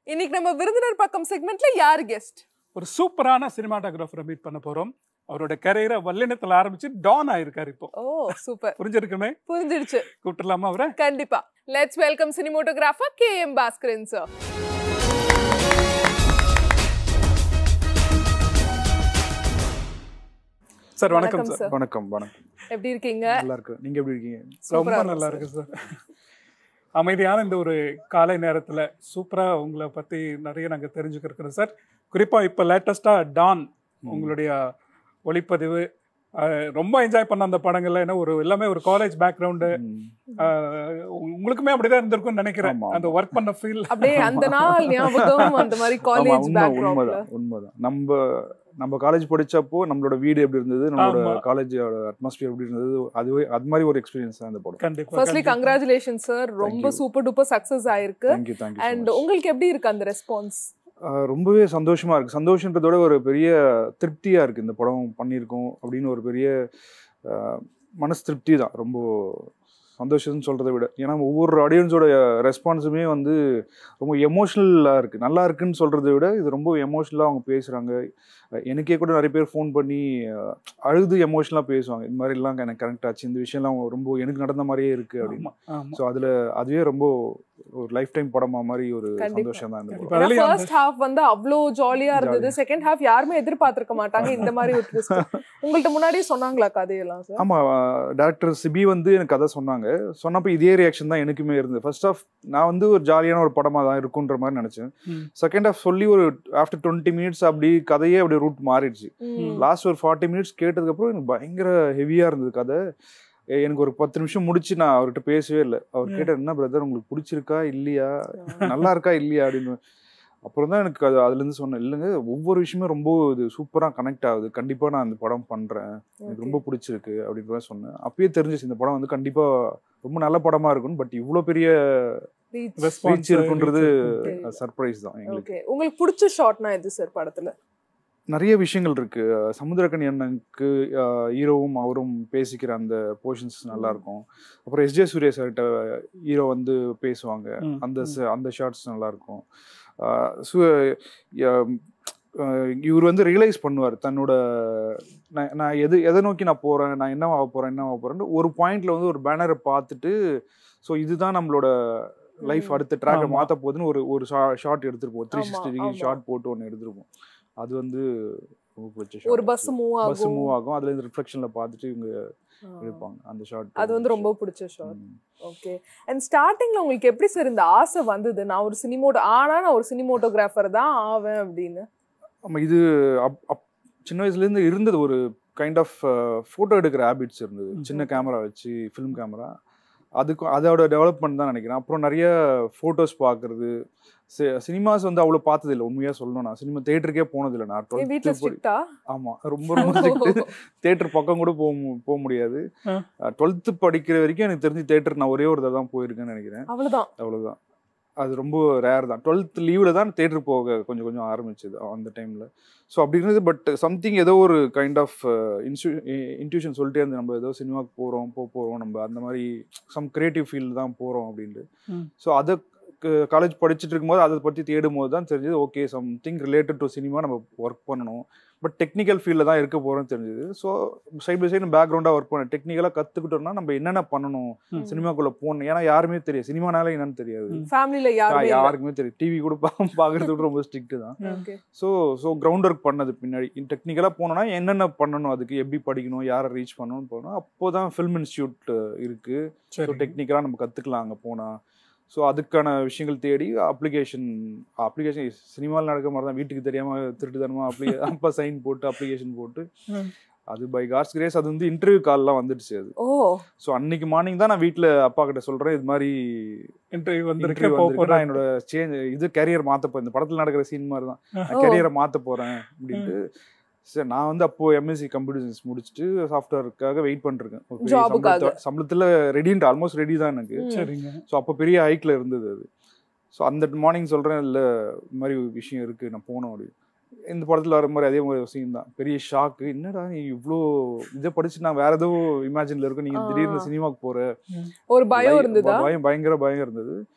இன்னைக்கு நம்ம விருந்தினர் பக்கம் செக்மெண்ட்ல யாரு கெஸ்ட் ஒரு சூப்பரான சினிமாட்டோகிராஃபரை மீட் பண்ண போறோம் அவரோட கரியரை வல்லினத்துல ஆரம்பிச்சு டான் ஆயிருக்காரு இப்போ ஓ சூப்பர் புரிஞ்சிருக்குமே புரிஞ்சிடுச்சு கூப்பிட்டுலாமா அவரை கண்டிப்பா let's welcome cinematographer K M Baskaran sir sir வணக்கம் வணக்கம் சார் சார். வணக்கம் வணக்கம் எப்படி இருக்கீங்க நல்லா இருக்கு நீங்க எப்படி இருக்கீங்க ரொம்ப சூப்பரா நல்லா இருக்கு இருக்கு சார் அமைதியான இந்த ஒரு காலை நேரத்துல சூப்பரா உங்களை பத்தி நிறைய நாங்க தெரிஞ்சுக்கிறோம் சார் குறிப்பா இப்ப லேட்டஸ்டா டான் உங்களுடைய ஒளிப்பதிவு அஹ், ரொம்ப என்ஜாய் பண்ண அந்த படங்கள்ல ஏன்னா ஒரு எல்லாமே ஒரு காலேஜ் பேக்ரவுண்டு ம். உங்களுக்குமே அப்படிதான் இருந்திருக்கும்னு நினைக்கிறேன் ஆமா, அந்த ஒர்க் பண்ண ஃபீல் அப்படியே அந்த நாள் ஞாபகம் அந்த மாதிரி ஆமா, காலேஜ் உண்மை பேக்ரவுண்ட்ல உண்மைதான் உண்மைதான் நம்ம நம்ம காலேஜ் படிச்சப்போ நம்மளோட வீடு எப்படி இருந்தது நம்மளோட ஆமா. காலேஜோட அட்மாஸ்பியர் எப்படி இருந்தது அதுவே அது மாதிரி ஒரு எக்ஸ்பீரியன்ஸ் தான் இந்த படம் கண்டிப்பா ஃபர்ஸ்ட்லி கண்டிப்பா. கங்க்ராச்சுலேஷன் சார் ரொம்ப you. சூப்பர் டூப்பர் சக்சஸ் ஆயிருக்கு தேங்க்யூ அண்ட் தேங்க்யூ உங்களுக்கு எப்படி இருக்கு அந்த ரெஸ்பான்ஸ் ரொம்பவே சந்தோஷமா இருக்கு சந்தோஷன்றதோட ஒரு பெரிய திருப்தியா இருக்கு இந்த படம் பண்ணியிருக்கோம் அப்படின்னு ஒரு பெரிய அஹ், மனசு திருப்தி தான் ரொம்ப சந்தோஷம்னு சொல்றதை விட ஏன்னா ஒவ்வொரு ஆடியன்ஸோட ரெஸ்பான்ஸுமே வந்து ரொம்ப எமோஷ்னலாக இருக்குது நல்லா இருக்குன்னு சொல்கிறத விட இது ரொம்ப எமோஷ்னலாக அவங்க பேசுகிறாங்க எனக்கே கூட நிறைய பேர் ஃபோன் பண்ணி அஹ், அழுது எமோஷ்னலாக பேசுவாங்க இந்த மாதிரிலாம் எனக்கு கனெக்ட் ஆச்சு இந்த விஷயம்லாம் ரொம்ப எனக்கு நடந்த மாதிரியே இருக்குது அப்படின்னு ஆமா, ஆமா. ஸோ அதில் அதுவே ரொம்ப ஒரு லைஃப் டைம் படமா மாதிரி ஒரு கண்டிப்பா. சந்தோஷம் தான் இந்த படம் கண்டிப்பா. அதுலயும் அந்த- ஃபர்ஸ்ட் ஹாஃப் வந்து அவ்வளோ ஜாலியா இருந்தது செகண்ட் ஹாஃப் யாருமே எதிர்பார்த்திருக்க மாட்டாங்க இந்த மாதிரி ஒரு twist. உங்கள்ட்ட முன்னாடியே சொன்னாங்களா கதையெல்லாம் சார் ஆமா டேரக்டர் சிபி வந்து எனக்கு கதை சொன்னாங்க சொன்னப்போ இதே ரியாக்ஷன் தான் எனக்குமே இருந்தது ஃபர்ஸ்ட் ஆஃப் நான் வந்து ஒரு ஜாலியான ஒரு படமா தான் இருக்குன்ற மாதிரி நினைச்சேன் ம். செகண்ட் ஆஃப் சொல்லி ஒரு ஆஃப்டர் டுவெண்ட்டி மினிட்ஸ் அப்படி கதையே அப்படி ரூட் மாறிடுச்சு லாஸ்ட் ஒரு ஃபார்ட்டி மினிட்ஸ் கேட்டதுக்கப்புறம் எனக்கு பயங்கர ஹெவியா இருந்தது கதை எ- எனக்கு ஒரு பத்து நிமிஷம் முடிச்சு நான் அவர்கிட்ட பேசவே இல்லை அவர் ம். கேட்டார் என்ன பிரதர் உங்களுக்கு பிடிச்சிருக்கா இல்லையா நல்லா இருக்கா இல்லையா அப்படின்னு அப்புறம் தான் எனக்கு அது அதுலேருந்து சொன்னேன் இல்லைங்க ஒவ்வொரு விஷயமே ரொம்ப இது சூப்பராக கனெக்ட் ஆகுது கண்டிப்பாக நான் இந்த படம் பண்ணுறேன் எனக்கு ரொம்ப பிடிச்சிருக்கு அப்படின்ற மாதிரி சொன்னேன் அப்பயே தெரிஞ்சிச்சு இந்த படம் வந்து கண்டிப்பாக ரொம்ப நல்ல படமா இருக்கும் பட் இவ்வளோ பெரிய Response ரீச் இருக்குன்றது Okay. சர்ப்ரைஸ் தான் எங்களுக்கு ஓகே உங்களுக்கு பிடிச்ச ஷாட்னா எது சார் படத்துல நிறைய விஷயங்கள் இருக்கு அஹ் சமுத்திரக்கனி அண்ணனுக்கு ஹீரோவும் அவரும் பேசிக்கிற அந்த போர்ஷன்ஸ் நல்லா இருக்கும் அப்புறம் எஸ்ஜே சூர்யா சார்கிட்ட ஹீரோ வந்து பேசுவாங்க ம், அந்த ம். ச- அந்த ஷார்ட்ஸ் நல்லா இருக்கும் அஹ் சு- அஹ் அஹ் இவர் வந்து ரியலைஸ் பண்ணுவார் தன்னோட நான் நான் எது எதை நோக்கி நான் போறேன் நான் என்ன ஆக போறேன் என்ன ஆக போறேன்னு ஒரு பாயிண்ட்ல வந்து ஒரு பேனரை பார்த்துட்டு ஸோ இதுதான் நம்மளோட லைஃப் ம். அடுத்த ட்ராக்கை ஆமா. மாத்த போகுதுன்னு ஒரு ஒரு ஷார்ட் எடுத்துருப்போம் த்ரீ ஆமா, சிக்ஸ்டி டிகிரி ஆமா. ஷார்ட் போட்டு ஒன்று எடுத்திருப்போம் அது வந்து ரொம்ப பிடிச்ச ஒரு பஸ் மூவ் பஸ் ஆகும் மூவ் ஆகும் அதுல இருந்து ரிஃப்ளெக்ஷன்ல பார்த்துட்டு இவங்க ஆ. எடுப்பாங்க அந்த ஷார்ட் அது வந்து ரொம்ப பிடிச்ச ஷாட் ஓகே அண்ட் ஸ்டார்டிங்ல உங்களுக்கு எப்படி சார் இந்த ஆசை வந்தது நான் ஒரு சினிமோட்டோ ஆனா நான் ஒரு சினிமோட்டோகிராஃபர் தான் ஆவேன் அப்படின்னு ஆமா இது அப் அப் சின்ன வயசுல இருந்து இருந்தது ஒரு கைண்ட் ஆஃப் ஃபோட்டோ எடுக்கிற ஹேபிட்ஸ் இருந்தது ம். சின்ன கேமரா வச்சு ஃபிலிம் கேமரா அதுக்கு அதோட டெவலப்மெண்ட் தான் நினைக்கிறேன் அப்புறம் நிறைய ஃபோட்டோஸ் பார்க்கறது சினிமாஸ் வந்து அவ்வளோ பார்த்தது இல்லை உண்மையாக சொல்லணும் நான் சினிமா தேட்டருக்கே போனதில்லை நான் என் வீட்ல 12th படி- ஸ்ட்ரிக்டா ஆமா ரொம்ப ரொம்ப ஸ்ட்ரிக்ட் தேட்டர் பக்கம் கூட போக மு- போக முடியாது ஆ. டுவெல்த்து படிக்கிற வரைக்கும் எனக்கு தெரிஞ்சு தேட்டர் நான் ஒரே ஒரு தடவை தான் போயிருக்கேன்னு நினைக்கிறேன் அவ்வளவுதான் அவ்வளவுதான் அது ரொம்ப ரேர் தான் டுவெல்த் லீவில் தான் தேட்டர் போக கொஞ்சம் கொஞ்சம் ஆரம்பிச்சது அந்த டைமில் ஸோ அப்படி இருந்தது பட் சம்திங் ஏதோ ஒரு கைண்ட் ஆஃப் இன்ஸ்டியூ இன்ட்யூஷன் சொல்லிட்டே இருந்து நம்ம ஏதோ சினிமாவுக்கு போகிறோம் போக போகிறோம் நம்ம அந்த மாதிரி சம் கிரியேட்டிவ் ஃபீல்டு தான் போகிறோம் அப்படின்ட்டு ம். ஸோ அதை காலேஜ் படிச்சுட்டு இருக்கும்போது அதை பற்றி தேடும் போது தான் தெரிஞ்சது okay something related to cinema நம்ம ஒர்க் பண்ணணும் பட் டெக்னிக்கல் ஃபீல்டில் தான் இருக்க போகிறோம்னு தெரிஞ்சது ஸோ சைட் பை சைடு பேக்ரவுண்டாக ஒர்க் பண்ண டெக்னிக்கலாக கற்றுக்கிட்டோம்னா நம்ம என்னென்ன பண்ணணும் ம். சினிமாக்குள்ளே போகணும் ஏன்னா யாருமே தெரியாது சினிமானால என்னன்னு தெரியாது ம். ஃபேமிலில யாருமே இல்ல. யாருக்குமே தெரியும் டிவி கூட பா- பார்க்கறது கூட ரொம்ப ஸ்ட்ரிக்ட் தான் okay so so ground work பண்ணது பின்னாடி டெக்னிக்கலாக போனோம்னா என்னென்ன பண்ணணும் அதுக்கு எப்படி படிக்கணும் யாரை ரீச் பண்ணணும்னு போனோம் அப்போ தான் ஃபிலிம் இன்ஸ்டியூட் இருக்கு ஸோ சரி டெக்னிக்கலாக நம்ம கற்றுக்கலாம் அங்கே போனால் ஸோ அதுக்கான விஷயங்கள் தேடி அப்ளிகேஷன் அப்ளிகேஷன் சினிமாவில் நடக்க மாதிரி தான் வீட்டுக்கு தெரியாமல் திருட்டுத்தனமா அப்ளி அப்பா சைன் போட்டு அப்ளிகேஷன் போட்டு ம். அது பை காட்ஸ் கிரேஸ் அது வந்து இன்டர்வியூ கால்லாம் வந்துடுச்சு அது ஓ ஸோ அன்னைக்கு மார்னிங் தான் நான் வீட்டில் அப்பா கிட்ட சொல்கிறேன் இது மாதிரி இன்டர்வியூ வந்திருக்கு interview போக வந்திருக்கு. நான் போறேன் என்னோட சேஞ்ச் இது கரியர் மாத்த போறேன் இந்த படத்துல நடக்கிற சீன் மாதிரி தான் நான் ஓ. கரியரை மாத்த போறேன் அப்படின்ட்டு சரி நான் வந்து அப்போ எம்எஸ்சி கம்ப்யூட்டர் சயின்ஸ் முடிச்சுட்டு சாஃப்ட்வேருக்காக வெயிட் பண்ணிருக்கேன் ஒரு பெரிய Job-க்காக. சம்பளத்த- சம்பளத்துல ரெடின்ட்டு ஆல்மோஸ்ட் ரெடி தான் எனக்கு ம். சரிங்க ஸோ அப்போ பெரிய ஹைக்ல இருந்தது அது ஸோ அந்த மார்னிங் சொல்றேன் இல்லை இந்த மாதிரி ஒரு விஷயம் இருக்கு நான் போனோம் அப்படி இந்த படத்துல வர மாதிரி அதே மாதிரி சீன் தான் பெரிய ஷாக்கு என்னடா நீ இவ்வளோ இதை படிச்சு நான் வேற ஏதோ இமேஜின்ல இருக்கும் நீங்க ஆ. திடீர்னு சினிமாக்கு போற ஒரு பயம் பய- இருந்ததா பயம் பயங்கர பயம் இருந்தது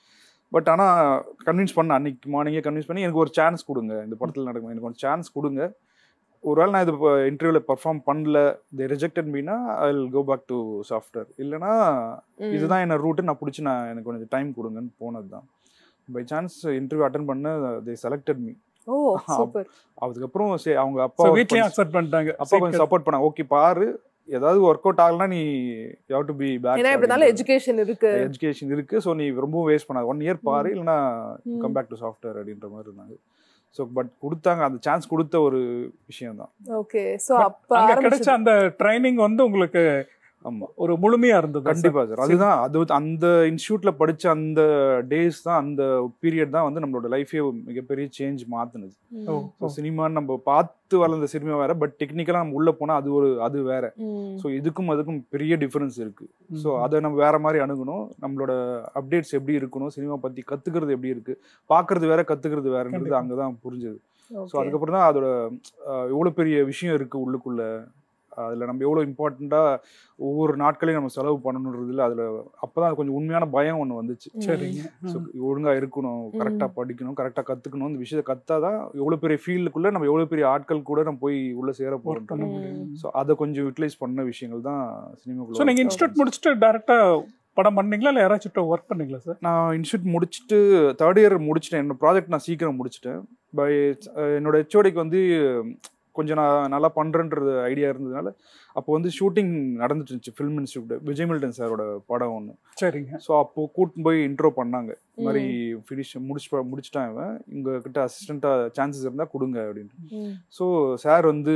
பட் ஆனால் கன்வின்ஸ் பண்ண அன்னைக்கு மார்னிங்கே கன்வின்ஸ் பண்ணி எனக்கு ஒரு சான்ஸ் கொடுங்க இந்த படத்தில் நடக்கும் எனக்கு ஒரு சான்ஸ் கொடுங்க ஒருவேளை நான் இது இன்டர்வியூவில் பர்ஃபார்ம் பண்ணல தே ரிஜெக்டட் மீனா I will go back to software இல்லைனா ம். இதுதான் என்ன ரூட்டு நான் பிடிச்சி நான் எனக்கு கொஞ்சம் டைம் கொடுங்கன்னு போனது தான் பை சான்ஸ் இன்டர்வியூ அட்டன் பண்ண they selected me oh super அதுக்கப்புறம் சரி அவங்க அப்பா ஸோ work வீட்லயும் பண்ணி- அக்செப்ட் பண்ணிட்டாங்க அப்பா கொஞ்சம் சப்போர்ட் பண்ணாங்க ஓகே பாரு ஏதாவது ஒர்க் அவுட் ஆகலனா நீ யூ டு பி பேக் ஏன்னா இப்படி இருந்தாலும் எஜுகேஷன் இருக்கு எஜுகேஷன் இருக்கு ஸோ நீ ரொம்ப வேஸ்ட் பண்ணாத ஒன் இயர் பாரு இல்லைனா ம். கம் பேக் டு சாஃப்ட்வேர் அப்படின்ற மாதிரி இருந்தாங்க ஸோ பட் கொடுத்தாங்க அந்த சான்ஸ் கொடுத்த ஒரு விஷயம் தான் ஓகே சோ But அப்ப அங்க கிடைச்ச ஆரம்பிச்சது அந்த ட்ரைனிங் வந்து உங்களுக்கு ஆமா ஒரு முழுமையா இருந்தது கண்டிப்பா சார் அதுதான் அது வந்து அந்த இன்ஸ்டியூட்ல படிச்ச அந்த டேஸ் தான் அந்த பீரியட் தான் வந்து நம்மளோட லைஃபே மிகப்பெரிய சேஞ்ச் மாத்துனது ஓ, ஸோ சினிமான்னு நம்ம பார்த்து வளர்ந்த சினிமா வேற பட் டெக்னிக்கலா நம்ம உள்ள போனா அது ஒரு அது வேற ம். ஸோ இதுக்கும் அதுக்கும் பெரிய டிஃபரன்ஸ் இருக்கு ம். ஸோ அதை நம்ம வேற மாதிரி அணுகணும் நம்மளோட அப்டேட்ஸ் எப்படி இருக்கணும் சினிமா பத்தி கத்துக்கிறது எப்படி இருக்கு பார்க்கிறது வேற கத்துக்கிறது வேறன்றது கண்டிப்பா. அங்கதான் புரிஞ்சது ஸோ Okay. அதுக்கப்புறம் தான் அதோட அஹ், எவ்வளவு பெரிய விஷயம் இருக்கு உள்ளுக்குள்ள அதுல நம்ம எவ்வளவு இம்பார்ட்டண்டா ஒவ்வொரு நாட்களையும் நம்ம செலவு பண்ணணுன்றதுல அதுல அப்பதான் கொஞ்சம் உண்மையான பயம் ஒண்ணு வந்துச்சு சரிங்க ஸோ ஒழுங்கா இருக்கணும் கரெக்டா படிக்கணும் கரெக்டா கத்துக்கணும் இந்த விஷயத்தை கத்தாதான் எவ்வளவு பெரிய ஃபீல்டுக்குள்ள நம்ம எவ்வளவு பெரிய ஆட்கள் கூட நம்ம போய் உள்ள சேர ஒர்க் பண்ண போறோம் முடியும் ஸோ அதை கொஞ்சம் யூட்டிலைஸ் பண்ண விஷயங்கள் தான் ஸோ சினிமாக்குள்ள நீங்க இன்ஸ்டியூட் முடிச்சுட்டு டைரக்டா படம் பண்ணீங்களா இல்ல யாராச்சும் ஒர்க் பண்ணீங்களா சார் நான் இன்ஸ்டியூட் முடிச்சுட்டு தேர்ட் இயர் முடிச்சிட்டேன் என்னோட ப்ராஜெக்ட் நான் சீக்கிரம் முடிச்சிட்டேன் பை என்னோட ஹெச்ஓடிக்கு வந்து கொஞ்சம் நான் நல்லா பண்ணுறேன்றது ஐடியா இருந்ததுனால அப்போ வந்து ஷூட்டிங் நடந்துட்டு இருந்துச்சு ஃபிலிம் இன்ஸ்டியூட் விஜய் மில்டன் சாரோட படம் ஒன்று சரிங்க ஸோ அப்போ கூட்டின்னு போய் இன்ட்ரோ பண்ணாங்க இந்த மாதிரி ஃபினிஷ் முடிச்சு முடிச்சிட்டான் இவன் உங்க கிட்ட அசிஸ்டண்ட்டாக சான்சஸ் இருந்தால் கொடுங்க அப்படின்ட்டு ம். ஸோ சார் வந்து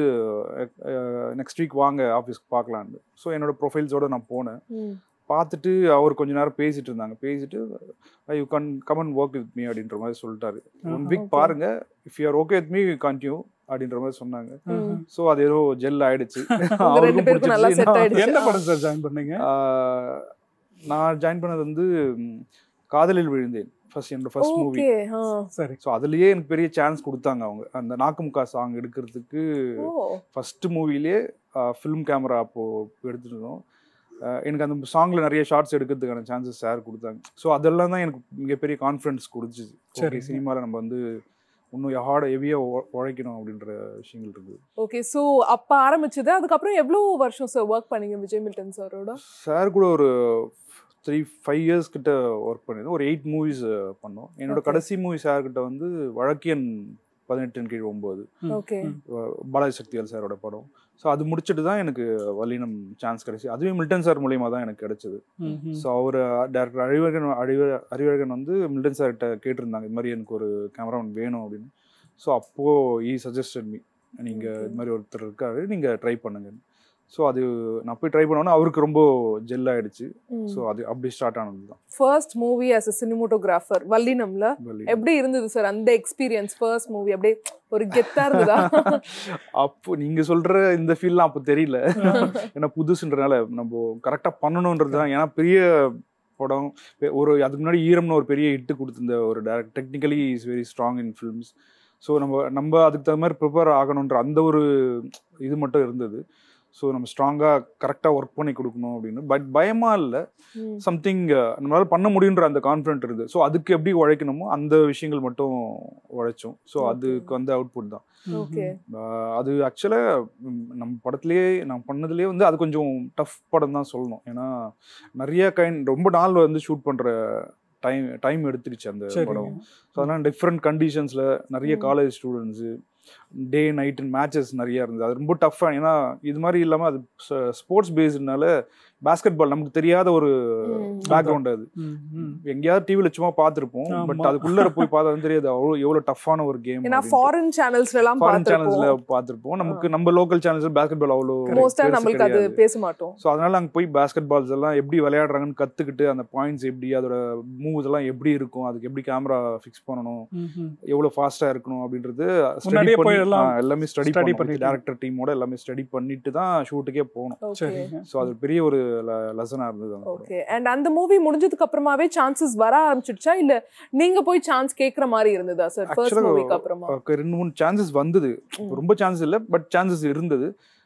நெக்ஸ்ட் வீக் வாங்க ஆஃபீஸ்க்கு பார்க்கலான்னு ஸோ என்னோட ப்ரொஃபைல்ஸோட நான் போனேன் ம். பார்த்துட்டு அவர் கொஞ்ச நேரம் பேசிட்டு இருந்தாங்க பேசிட்டு you can come and work with me அப்படின்ற மாதிரி சொல்லிட்டாரு ஒன் வீக் Okay. பாருங்க if you are okay with me continue அப்படின்ற மாதிரி சொன்னாங்க ம். ஸோ அது ஏதோ ஜெல் ஆயிடுச்சு உங்க ரெண்டு பேருக்கும் நல்லா set ஆயிடுச்சு. என்ன படம் சார் ஜாயின் பண்ணீங்க ஆஹ், நான் ஜாயின் பண்ணது வந்து ம், காதலில் விழுந்தேன் ஃபர்ஸ்ட் என்னோட ஃபர்ஸ்ட் மூவி ஓகே ஆ. சரி ஸோ அதுலயே எனக்கு பெரிய சான்ஸ் கொடுத்தாங்க அவங்க அந்த நாக்குமுக்கா சாங் எடுக்கிறதுக்கு ஓ ஃபர்ஸ்ட் மூவிலே ஃபிலிம் கேமரா அப்போ எடுத்துட்டு இருந்தோம் அஹ் எனக்கு அந்த சாங்ல நிறைய ஷார்ட்ஸ் எடுக்கிறதுக்கான சான்சஸ் சார் கொடுத்தாங்க ஸோ அதெல்லாம் தான் எனக்கு மிகப்பெரிய கான்ஃபிடன்ஸ் கொடுத்துச்சு சரி சரிங்க. சினிமாவில் நம்ம வந்து இன்னும் ஹார்ட் ஹெவியாக உழைக்கணும் அப்படின்ற விஷயங்கள் இருக்குது ஓகே சோ அப்ப ஆரம்பிச்சது அதுக்கப்புறம் எவ்வளவு வருஷம் சார் ஒர்க் பண்ணீங்க விஜய் மில்டன் சாரோட சார் கூட ஒரு த்ரீ ஃபைவ் இயர்ஸ் கிட்ட ஒர்க் பண்ணியிருந்தோம் ஒரு எயிட் மூவிஸ் பண்ணோம் என்னோட Okay. கடைசி மூவி சார் கிட்ட வந்து வழக்கியன் பதினெட்டின் கீழ் ஒம்பது ம், ஓகே ம். பாலாஜி சக்திவேல் சாரோட படம் ஸோ அது முடிச்சுட்டு தான் எனக்கு வல்லினம் சான்ஸ் கிடைச்சி அதுவே மில்டன் சார் மூலியமா தான் எனக்கு கிடைச்சது ம், ம். ஸோ அவர் டேரக்டர் அறிவழகன் அறிவ அறிவழகன் வந்து மில்டன் சார்கிட்ட கேட்டிருந்தாங்க இது மாதிரி எனக்கு ஒரு கேமராமேன் வேணும் அப்படின்னு ஸோ அப்போது ஈ சஜஸ்டட் மீ நீங்கள் இது மாதிரி ஒருத்தர் இருக்காரு நீங்கள் ட்ரை பண்ணுங்க ஸோ அது நான் போய் ட்ரை பண்ணோன்னா அவருக்கு ரொம்ப ஜெல் ஆயிடுச்சு ஸோ அது அப்படி ஸ்டார்ட் ஆனது தான் first movie as a cinematographer வல்லினம்ல வள்ளி. எப்படி இருந்தது சார் அந்த எக்ஸ்பீரியன்ஸ் ஃபர்ஸ்ட் மூவி அப்படியே ஒரு கெத்தா இருந்ததா அப்போ நீங்க சொல்ற இந்த ஃபீல்லாம் அப்போ தெரியல ஏன்னா புதுசுன்றனால நம்ம கரெக்டா பண்ணணுன்றது தான் ஏன்னா பெரிய படம் பெ- ஒரு அதுக்கு முன்னாடி ஈரம்னு ஒரு பெரிய ஹிட்டு கொடுத்திருந்த ஒரு direct technically is very strong in films so நம்ம நம்ம அதுக்கு தகுந்த மாதிரி ப்ரிப்பேர் ஆகணுன்ற அந்த ஒரு இது மட்டும் இருந்தது ஸோ நம்ம ஸ்ட்ராங்காக கரெக்டாக ஒர்க் பண்ணி கொடுக்கணும் அப்படின்னு பட் பயமா இல்லை ம். சம்திங் நம்மளால பண்ண முடியுன்ற அந்த கான்ஃபிடென்ட் இருக்குது ஸோ அதுக்கு எப்படி உழைக்கணுமோ அந்த விஷயங்கள் மட்டும் உழைச்சோம் ஸோ Okay. அதுக்கு வந்து அவுட்புட் தான் ம், ஓகே ஆஹ் அது ஆக்சுவலாக நம்ம படத்துலேயே நான் பண்ணதுலேயே வந்து அது கொஞ்சம் டஃப் படம் தான் சொல்லணும் ஏன்னா நிறைய கைண்ட் ரொம்ப நாள் வந்து ஷூட் பண்ணுற டைம் டைம் எடுத்துக்கிச்சு அந்த சரிங்க படம் ஸோ அதெல்லாம் டிஃப்ரெண்ட் கண்டிஷன்ஸில் நிறைய ம். College students day night matches நிறைய இருந்தது அது ரொம்ப டஃப்பாக ஏன்னா இது மாதிரி இல்லாமல் அது ஸ்போர்ட்ஸ் பேஸ்டுனால பாஸ்கெட் பால் நமக்கு தெரியாத ஒரு ம். பேக்ரவுண்ட் அது ம், ம். எங்கேயாவது டிவியில் சும்மா பார்த்துருப்போம் ஆமா. பட் அதுக்குள்ளே போய் பார்த்தா தான் தெரியாது அவ்வளோ எவ்வளோ டஃப்பான ஒரு கேம் ஏன்னா ஃபாரின் சேனல்ஸ்ல எல்லாம் ஃபாரின் சேனல்ஸ்ல பார்த்திருப்போம் பார்த்துருப்போம் நமக்கு நம்ம லோக்கல் சேனல்ஸ் பாஸ்கெட் பால் அவ்வளோ மோஸ்டா பெருசு நம்மளுக்கு அது கிடையாது. பேச மாட்டோம் ஸோ அதனால அங்கே போய் பாஸ்கெட் பால்ஸ் எல்லாம் எப்படி விளையாடுறாங்கன்னு கத்துக்கிட்டு அந்த பாயிண்ட்ஸ் எப்படி அதோட மூவ்ஸ் எல்லாம் எப்படி இருக்கும் அதுக்கு எப்படி கேமரா ஃபிக்ஸ் பண்ணணும் ம், ம். எவ்வளோ ஃபாஸ்டா இருக்கணும் அப்படின்றது ஸ்டடி முன்னாடியே போய் பண்ணி எல்லாம் ஆ, எல்லாமே ஸ்டடி study பண்ணி பண்ணிட்டு. டேரக்டர் டீமோட எல்லாமே ஸ்டடி பண்ணிட்டு தான் ஷூட்டுக்கே போனோம் ஓகே சரிங்க ஸோ அது பெரிய ஒரு லெசனாக இருந்தது அந்த படம். ஓகே அண்ட் அந்த மூவி முடிஞ்சதுக்கு அப்புறமாவே சான்சஸ் வர ஆரம்பிச்சிடுச்சா இல்ல நீங்க போய் சான்ஸ் கேக்குற மாதிரி இருந்ததா சார் ஃபர்ஸ்ட் Actually, மூவிக்கு அப்புறமா ஓகே, ரெண்டு மூணு சான்சஸ் வந்தது ம். ரொம்ப சான்சஸ் இல்லை பட் சான்சஸ் இருந்தது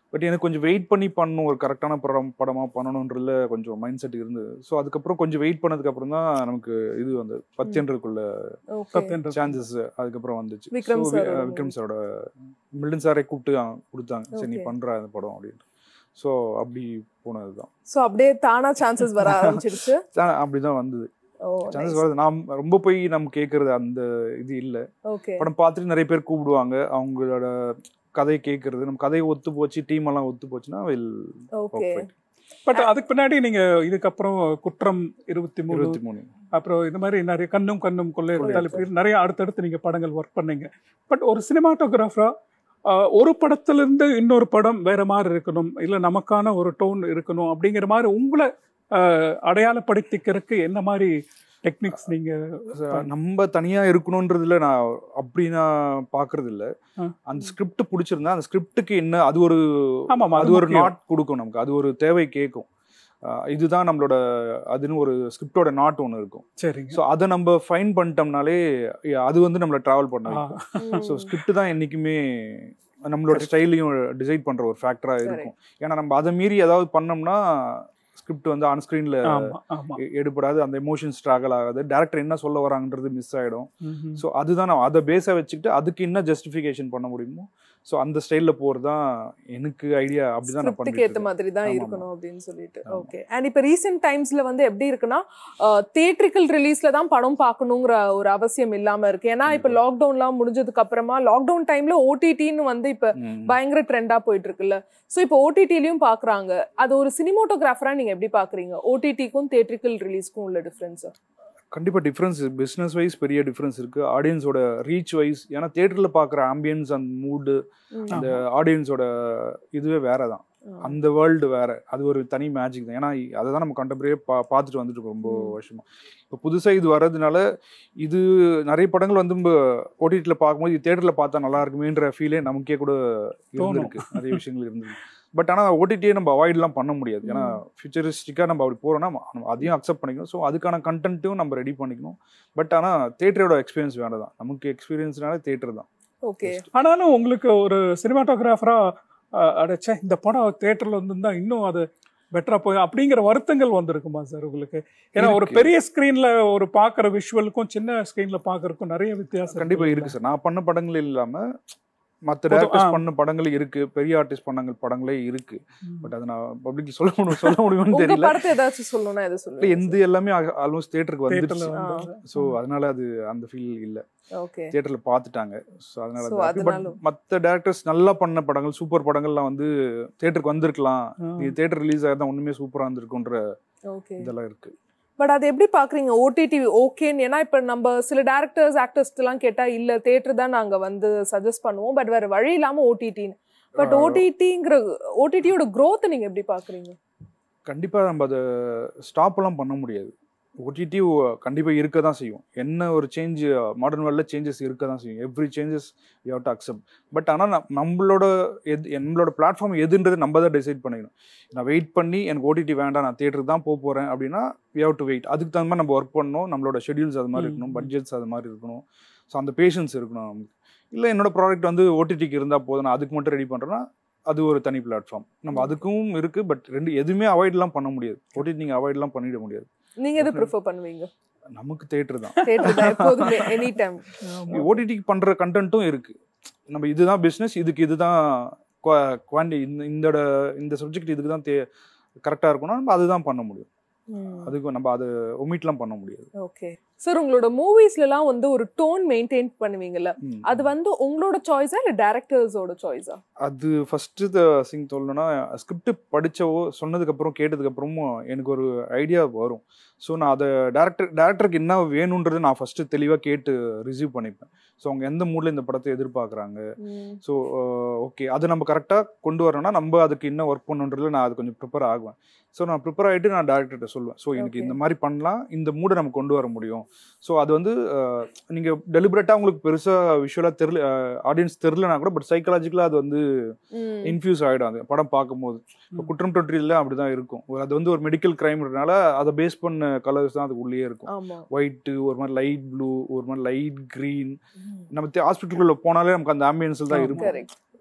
பட் எனக்கு கொஞ்சம் வெயிட் பண்ணி பண்ணணும் ஒரு கரெக்டான படம் படமா பண்ணணுன்றதுல கொஞ்சம் மைண்ட் செட் இருந்தது ஸோ அதுக்கப்புறம் கொஞ்சம் வெயிட் பண்ணதுக்கு அப்புறம் தான் நமக்கு இது வந்து பச்சென்றதுக்குள்ள ஓகே சத்யன்ற சான்சஸ் அதுக்கப்புறம் வந்துச்சு விக்ரம் So, sir வி- ஓட விக்ரம் சாரோட மில்டன் சாரை கூப்பிட்டு அஹ், கொடுத்தாங்க சரி நீ Okay. பண்ற அந்த படம் அப்படின்னு ஸோ அப்படி போனது தான் சோ அப்படியே தானா சான்சஸ் வர ஆரம்பிச்சிடுச்சு அப்படிதான் வந்தது ஓ சான்சஸ் வருது நாம் ரொம்ப போய் நம்ம கேட்கறது அந்த இது இல்லை ஓகே படம் பார்த்துட்டு நிறைய பேர் கூப்பிடுவாங்க அவங்களோட கதையை கேட்கறது நம்ம கதையை ஒத்து போச்சு டீம் எல்லாம் ஒத்து போச்சுன்னா வில் ஓகே பட் அதுக்கு பின்னாடி நீங்க இதுக்கப்புறம் குற்றம் இருபத்தி மூணு இருபத்தி மூணு அப்புறம் இது மாதிரி நிறைய கண்ணும் கண்ணும் கொள்ளை இப்படி நிறைய அடுத்தடுத்து நீங்க படங்கள் ஒர்க் பண்ணீங்க பட் ஒரு சினிமாட்டோகிராஃபரா ஒரு படத்துல இருந்து இன்னொரு படம் வேற மாதிரி இருக்கணும் இல்ல நமக்கான ஒரு டோன் இருக்கணும் அப்படிங்கிற மாதிரி உங்களை ஆஹ், அடையாளப்படுத்திக்கிறதுக்கு என்ன மாதிரி டெக்னிக்ஸ் நீங்க நம்ம தனியா இருக்கணும்ன்றதுல நான் அப்படி நான் பாக்குறது இல்ல ஆ. அந்த ஸ்கிரிப்ட் பிடிச்சிருந்தா அந்த ஸ்கிரிப்டுக்கு என்ன அது ஒரு ஆமாம் அது ஒரு முக்கியம். நாட் கொடுக்கும் நமக்கு அது ஒரு தேவை கேட்கும் ஆஹ் இதுதான் நம்மளோட அதுன்னு ஒரு ஸ்கிரிப்டோட நாட் ஒன்று இருக்கும் சரிங்க ஸோ அதை நம்ம ஃபைன் பண்ணிட்டோம்னாலே அது வந்து நம்மளை டிராவல் பண்ண ஆ, வைக்கும் ஸோ ஸ்கிரிப்ட் தான் என்னைக்குமே நம்மளோட ஸ்டைலையும் டிசைட் பண்ற ஒரு ஃபேக்டரா இருக்கும் ஏன்னா நம்ம அதை மீறி ஏதாவது பண்ணோம்னா ஸ்கிரிப்ட் வந்து ஆன் ஸ்க்ரீன்ல ஆமா ஆமா எடுபடாது அந்த எமோஷன் ஸ்ட்ராகல் ஆகாது டேரக்டர் என்ன சொல்ல வராங்கன்றது மிஸ் ஆயிடும் ம்ஹும். ஸோ அதுதான் நான் அதை பேஸாக வச்சுக்கிட்டு அதுக்கு என்ன ஜஸ்டிஃபிகேஷன் பண்ண முடியுமோ ஸோ அந்த ஸ்டைலில் போகிறது தான் எனக்கு ஐடியா அப்படிதான் நான் ஸ்கிரிப்டுக்கு பண்ணிட்டு ஏத்த மாதிரி தான் ஆமா, இருக்கணும் அப்படின்னு சொல்லிட்டு ஆமா. ஓகே அண்ட் இப்போ ரீசெண்ட் டைம்ஸ்ல வந்து எப்படி இருக்குன்னா தியேட்ரிக்கல் ரிலீஸ்ல தான் படம் பார்க்கணுங்கிற ஒரு அவசியம் இல்லாம இருக்கு ஏன்னா இப்போ லாக்டவுன்லாம் முடிஞ்சதுக்கு அப்புறமா லாக்டவுன் டைம்ல ஓடிடின்னு வந்து இப்ப ம். பயங்கர ட்ரெண்டா போயிட்டு இருக்குல்ல ஸோ இப்போ ஓடிடிலையும் பாக்குறாங்க அது ஒரு சினிமோட்டோகிராஃபரா நீங்க எப்படி பாக்குறீங்க ஓடிடிக்கும் தியேட்ரிக்கல் ரிலீஸ்க்கும் உள்ள டிஃபரன்ஸ் கண்டிப்பாக டிஃப்ரென்ஸ் பிஸ்னஸ் வைஸ் பெரிய டிஃப்ரென்ஸ் இருக்குது ஆடியன்ஸோட ரீச் வைஸ் ஏன்னா தேட்டரில் பார்க்குற ஆம்பியன்ஸ் அந்த மூடு அந்த ஆடியன்ஸோட இதுவே வேற தான் அந்த வேர்ல்டு வேற அது ஒரு தனி மேஜிக் தான் ஏன்னா அதை தான் நம்ம கண்டெம்பரரியாக பா பார்த்துட்டு வந்துட்டு இருக்கோம் ரொம்ப ம். வருஷமா இப்போ புதுசாக இது வர்றதுனால இது நிறைய படங்கள் வந்து ஓடிடியில் பார்க்கும்போது இது தேட்டரில் பார்த்தா நல்லா இருக்குமேன்ற ஃபீலே நமக்கே கூட இருந்திருக்கு நிறைய விஷயங்கள் இருந்திருக்கு பட் ஆனால் ஓடிடியை நம்ம அவாய்ட்லாம் பண்ண முடியாது ஏன்னா ஃபியூச்சரிஸ்டிக்காக நம்ம அப்படி போகிறோம்னா நம்ம அதையும் அக்செப்ட் பண்ணிக்கணும் ஸோ அதுக்கான கண்டென்ட்டும் நம்ம ரெடி பண்ணிக்கணும் பட் ஆனால் தேட்டரோட எக்ஸ்பீரியன்ஸ் வேறு தான் நமக்கு எக்ஸ்பீரியன்ஸ்னால தேட்டர் தான் ஓகே ஆனாலும் உங்களுக்கு ஒரு சினிமாட்டோகிராஃபரா அடைச்சா இந்த படம் தேட்டர்ல வந்திருந்தா இன்னும் அது பெட்டரா போய் அப்படிங்கிற வருத்தங்கள் வந்திருக்குமா சார் உங்களுக்கு ஏன்னா ஒரு இருக்கு. பெரிய ஸ்கிரீன்ல ஒரு பாக்குற விஷுவலுக்கும் சின்ன ஸ்கிரீன்ல பாக்குறதுக்கும் நிறைய வித்தியாசம் கண்டிப்பா இருக்கு சார் நான் பண்ண படங்கள் இல்லாம மற்ற பொது- டேரக்டர்ஸ் ஆ. பண்ண படங்கள் இருக்கு பெரிய ஆர்டிஸ்ட் பண்ணங்கள் படங்களே இருக்கு ம். பட் அதை நான் பப்ளிக் சொல்ல முடியும் சொல்ல முடியும்னு உங்க தெரியல படத்தை ஏதாச்சும் சொல்லணும்னா எது இல்ல, சொல்லுங்க எந்த எல்லாமே ஆல்மோஸ்ட் தேட்டருக்கு தேட்டர்ல வந்துருச்சு வந்து ஸோ அதனால அது அந்த ஃபீல் இல்ல ஓகே தியேட்டர்ல பார்த்துட்டாங்க ஸோ அதனால So, அது பட் அதனால- மற்ற டேரக்டர்ஸ் நல்லா பண்ண படங்கள் சூப்பர் படங்கள்லாம் வந்து தேட்டருக்கு வந்திருக்கலாம் ஆ. இது தேட்டர் ரிலீஸ் ஆயிருந்தா ஒண்ணுமே சூப்பரா இருந்திருக்குன்ற ஓகே இதெல்லாம் இருக்கு பட் அது எப்படி பாக்குறீங்க ஓடிடி ஓகேன்னு ஏன்னா இப்ப நம்ம சில டேரக்டர்ஸ் ஆக்டர்ஸ் எல்லாம் கேட்டா இல்ல தேட்டர் தான் நாங்க வந்து சஜஸ்ட் பண்ணுவோம் பட் வேற வழி இல்லாம ஓடிடின்னு பட் ஆ. ஓடிடிங்கிற ஓடிடியோட growth நீங்க எப்படி பாக்குறீங்க கண்டிப்பா நம்ம அதை ஸ்டாப் எல்லாம் பண்ண முடியாது ஓடிடி கண்டிப்பா இருக்க தான் செய்யும் என்ன ஒரு சேஞ்ச் மாடர்ன் வேர்ல்டில் சேஞ்சஸ் இருக்க தான் செய்யும் every changes you have to accept but ஆனால் நம்மளோட எது நம்மளோட பிளாட்ஃபார்ம் எதுன்றது நம்ம தான் டிசைட் பண்ணிக்கணும் நான் வெயிட் பண்ணி எனக்கு ஓடிடி வேண்டாம் நான் தேட்டருக்கு தான் போக போகிறேன் அப்படின்னா வி ஹவ் டு வெயிட் அதுக்கு தகுந்த மாதிரி நம்ம ஒர்க் பண்ணணும் நம்மளோட ஷெடியூல்ஸ் அது மாதிரி ம், இருக்கணும் ம். பட்ஜெட்ஸ் அது மாதிரி இருக்கணும் ஸோ அந்த பேஷன்ஸ் இருக்கணும் நமக்கு இல்லை என்னோட ப்ராடக்ட் வந்து ஓடிடிக்கு இருந்தால் போதும் நான் அதுக்கு மட்டும் ரெடி பண்ணுறேன்னா அது ஒரு தனி பிளாட்ஃபார்ம் நம்ம Okay. அதுக்கும் இருக்கு பட் ரெண்டு எதுவுமே அவாய்ட்லாம் பண்ண முடியாது ஓடிடி நீங்கள் அவாய்ட்லாம் பண்ணிட முடியாது நீங்க எது ப்ரிஃபர் பண்ணுவீங்க நமக்கு தேட்டர் தான் தேட்டர் தான் எப்போதுமே எனி டைம் ஓடிடிக்கு பண்ற கண்டென்ட்டும் இருக்கு நம்ம இதுதான் பிஸ்னஸ் இதுக்கு இதுதான் குவாண்டி இந்த இந்தோட இந்த சப்ஜெக்ட் இதுக்கு தான் தே கரெக்டாக இருக்கணும் நம்ம அதுதான் பண்ண முடியும் அதுக்கு நம்ம அது ஒமிட்லாம் பண்ண முடியாது ஓகே சார் உங்களோட மூவிஸ்ல எல்லாம் வந்து ஒரு டோன் மெயின்டைன் பண்ணுவீங்கல்ல ம். அது வந்து உங்களோட சாய்ஸா இல்ல டேரக்டர்ஸோட சாய்ஸா அது ஃபஸ்ட்டு சிங் சொல்லணும்னா ஸ்கிரிப்ட் படிச்சவோ சொன்னதுக்கப்புறம் கேட்டதுக்கப்புறமும் எனக்கு ஒரு ஐடியா வரும் ஸோ நான் அதை டேரக்டர் டேரக்டருக்கு என்ன வேணுன்றது நான் ஃபஸ்ட்டு தெளிவாக கேட்டு ரிசீவ் பண்ணிப்பேன் ஸோ அவங்க எந்த மூடில் இந்த படத்தை எதிர்பார்க்குறாங்க ஸோ ஓகே அது நம்ம கரெக்டாக கொண்டு வரணும்னா நம்ம அதுக்கு என்ன ஒர்க் பண்ணுன்றதுல நான் அது கொஞ்சம் ப்ரிப்பேர் ஆகுவேன் ஸோ நான் ப்ரிப்பேர் ஆகிட்டு நான் டேரக்டர்கிட்ட சொல்லுவேன் ஸோ எனக்கு Okay. இந்த மாதிரி பண்ணலாம் இந்த மூடை நம்ம கொண்டு வர முடியும் ஸோ அது வந்து நீங்கள் டெலிபரேட்டாக உங்களுக்கு பெருசாக விஷுவலாக தெரில ஆடியன்ஸ் தெரிலனா கூட பட் சைக்கலாஜிக்கலாக அது வந்து இன்ஃபியூஸ் ஆகிடும் அது படம் பார்க்கும்போது இப்போ ம். குற்றம் தொற்றில அப்படி தான் இருக்கும் ஒரு அது வந்து ஒரு மெடிக்கல் கிரைம்ன்றனால அதை பேஸ் பண்ண கலர்ஸ் தான் அது உள்ளே இருக்கும் ஆமா ஒயிட்டு ஒரு மாதிரி லைட் ப்ளூ ஒரு மாதிரி லைட் க்ரீன் நம்ம ஹாஸ்பிட்டலுக்குள்ள போனாலே நமக்கு அந்த ஆம்பியன்ஸில் தான் ஆமா. இருக்கும் கரெக்ட்